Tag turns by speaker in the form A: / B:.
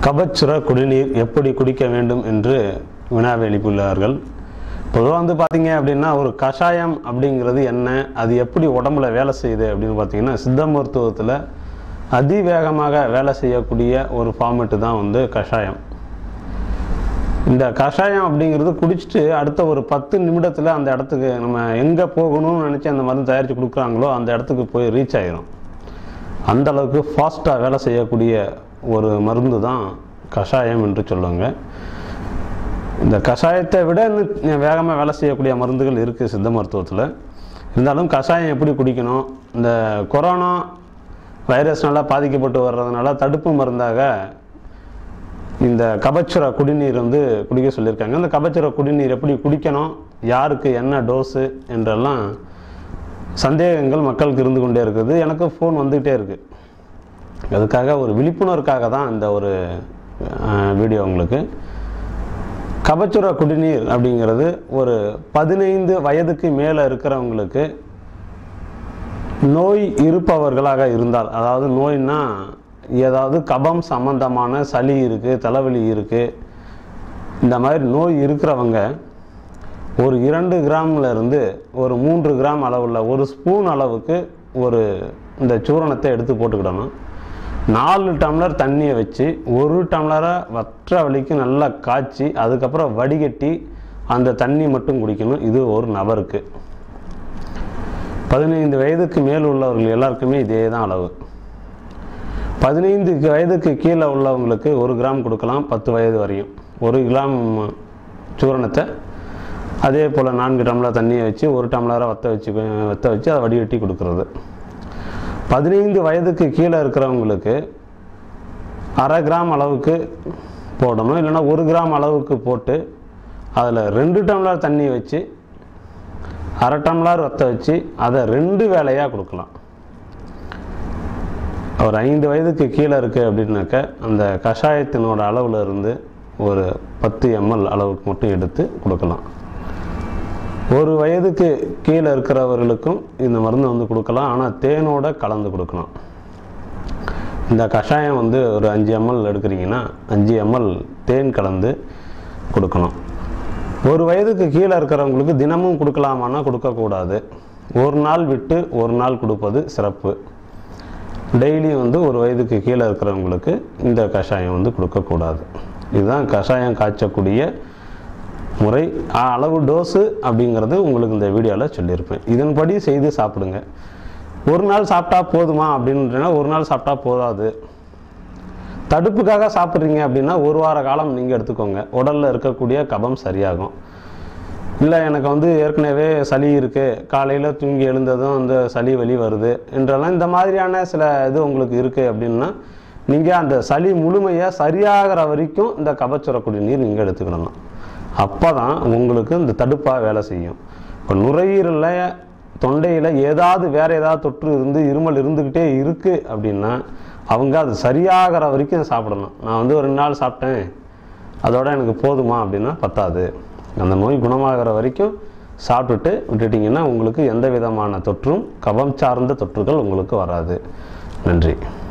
A: கபச்சுர குடிநீர் எப்படி குடிக்க வேண்டும் என்று வினாவை எழுப்பியுள்ளார்கள் பொதுவாக வந்து பார்த்தீங்க அப்படின்னா ஒரு கஷாயம் அப்படிங்கிறது என்ன அது எப்படி உடம்புல வேலை செய்யுது அப்படின்னு பார்த்தீங்கன்னா சித்த மருத்துவத்தில் அதிவேகமாக வேலை செய்யக்கூடிய ஒரு ஃபார்மெட்டு தான் வந்து கஷாயம் இந்த கஷாயம் அப்படிங்கிறது குடிச்சிட்டு அடுத்த ஒரு பத்து நிமிடத்தில் அந்த இடத்துக்கு நம்ம எங்கே போகணும்னு நினச்சி அந்த மருந்து தயாரித்து கொடுக்குறாங்களோ அந்த இடத்துக்கு போய் ரீச் ஆயிரும் அந்த அளவுக்கு ஃபாஸ்ட்டாக வேலை செய்யக்கூடிய ஒரு மருந்து தான் கஷாயம் என்று சொல்லுவாங்க இந்த கஷாயத்தை விட இன்னும் வேகமாக வேலை செய்யக்கூடிய மருந்துகள் இருக்குது சித்த மருத்துவத்தில் இருந்தாலும் கஷாயம் எப்படி குடிக்கணும் இந்த கொரோனா வைரஸ்னால பாதிக்கப்பட்டு வர்றதுனால தடுப்பு மருந்தாக இந்த கபச்சுர குடிநீர் வந்து குடிக்க சொல்லியிருக்காங்க இந்த கபச்சுர குடிநீர் எப்படி குடிக்கணும் யாருக்கு என்ன டோஸு என்றெல்லாம் சந்தேகங்கள் மக்களுக்கு இருந்து கொண்டே இருக்குது எனக்கு ஃபோன் வந்துக்கிட்டே இருக்குது அதுக்காக ஒரு விழிப்புணர்வுக்காக தான் இந்த ஒரு அஹ், வீடியோ உங்களுக்கு கபச்சுர குடிநீர் அப்படிங்கிறது ஒரு பதினைந்து வயதுக்கு மேலே இருக்கிறவங்களுக்கு நோய் இருப்பவர்களாக இருந்தால் அதாவது நோய்னா ஏதாவது கபம் சம்பந்தமான சளி இருக்குது தலைவலி இருக்குது இந்த மாதிரி நோய் இருக்கிறவங்க ஒரு இரண்டு கிராம்ல இருந்து ஒரு மூன்று கிராம் அளவுள்ள ஒரு ஸ்பூன் அளவுக்கு ஒரு இந்த சூரணத்தை எடுத்து போட்டுக்கிடணும் நாலு டம்ளர் தண்ணியை வச்சு ஒரு டம்ளரை வற்ற வலிக்கு நல்லா காய்ச்சி அதுக்கப்புறம் வடிகட்டி அந்த தண்ணி மட்டும் குடிக்கணும் இது ஒரு நபருக்கு பதினைந்து வயதுக்கு மேல் உள்ளவர்கள் எல்லாருக்குமே இதே தான் அளவு பதினைந்து வயதுக்கு கீழே உள்ளவங்களுக்கு ஒரு கிராம் கொடுக்கலாம் பத்து வயது வரையும் ஒரு கிராம் சூரணத்தை அதே போல் நான்கு டம்ளர் தண்ணியை வச்சு ஒரு டம்ளரை வற்ற வச்சு வற்ற வச்சு அதை வடிகட்டி கொடுக்கறது பதினைந்து வயதுக்கு கீழே இருக்கிறவங்களுக்கு அரை கிராம் அளவுக்கு போடணும் இல்லைன்னா ஒரு கிராம் அளவுக்கு போட்டு அதில் ரெண்டு டம்ளர் தண்ணி வச்சு அரை டம்ளர் வற்ற வச்சு அதை ரெண்டு வேலையாக கொடுக்கலாம் ஒரு ஐந்து வயதுக்கு கீழே இருக்குது அப்படின்னாக்க அந்த கஷாயத்தினோட அளவில் இருந்து ஒரு பத்து எம்எல் அளவுக்கு மட்டும் எடுத்து கொடுக்கலாம் ஒரு வயதுக்கு கீழே இருக்கிறவர்களுக்கும் இந்த மருந்து வந்து கொடுக்கலாம் ஆனால் தேனோட கலந்து கொடுக்கணும் இந்த கஷாயம் வந்து ஒரு அஞ்சு எம்எல் எடுக்கிறீங்கன்னா அஞ்சு எம்எல் தேன் கலந்து கொடுக்கணும் ஒரு வயதுக்கு கீழே இருக்கிறவங்களுக்கு தினமும் கொடுக்கலாமான்னா கொடுக்கக்கூடாது ஒரு நாள் விட்டு ஒரு நாள் கொடுப்பது சிறப்பு டெய்லி வந்து ஒரு வயதுக்கு கீழே இருக்கிறவங்களுக்கு இந்த கஷாயம் வந்து கொடுக்கக்கூடாது இதுதான் கஷாயம் காய்ச்சக்கூடிய முறை அ- அளவு டோஸு அப்படிங்கிறது உங்களுக்கு இந்த வீடியோவில் சொல்லியிருப்பேன் இதன்படி செய்து சாப்பிடுங்க ஒரு நாள் சாப்பிட்டா போதுமா அப்படின்றனா ஒரு நாள் சாப்பிட்டா போதாது தடுப்புக்காக சாப்பிட்றீங்க அப்படின்னா ஒரு வார காலம் நீங்கள் எடுத்துக்கோங்க உடலில் இருக்கக்கூடிய கபம் சரியாகும் இல்லை எனக்கு வந்து ஏற்கனவே சளி இருக்குது காலையில் தூங்கி எழுந்ததும் அந்த சளி வலி வருது என்றெல்லாம் இந்த மாதிரியான சில இது உங்களுக்கு இருக்குது அப்படின்னா நீங்கள் அந்த சளி முழுமையாக சரியாகிற வரைக்கும் இந்த கபச்சுர குடிநீர் நீங்கள் எடுத்துக்கிடணும் அப்போ தான் உங்களுக்கு இந்த தடுப்பாக வேலை செய்யும் இப்போ நுரையீரலில் தொண்டையில் ஏதாவது வேறு ஏதாவது தொற்று இருந்து இருமல் இருந்துக்கிட்டே இருக்குது அப்படின்னா அவங்க அது சரியாகிற வரைக்கும் சாப்பிடணும் நான் வந்து ஒரு ரெண்டு நாள் சாப்பிட்டேன் அதோட எனக்கு போதுமா அப்படின்னா பத்தாது அந்த நோய் குணமாகிற வரைக்கும் சாப்பிட்டுட்டு விட்டுட்டிங்கன்னா உங்களுக்கு எந்த விதமான தொற்றும் கபம் சார்ந்த தொற்றுகள் உங்களுக்கு வராது நன்றி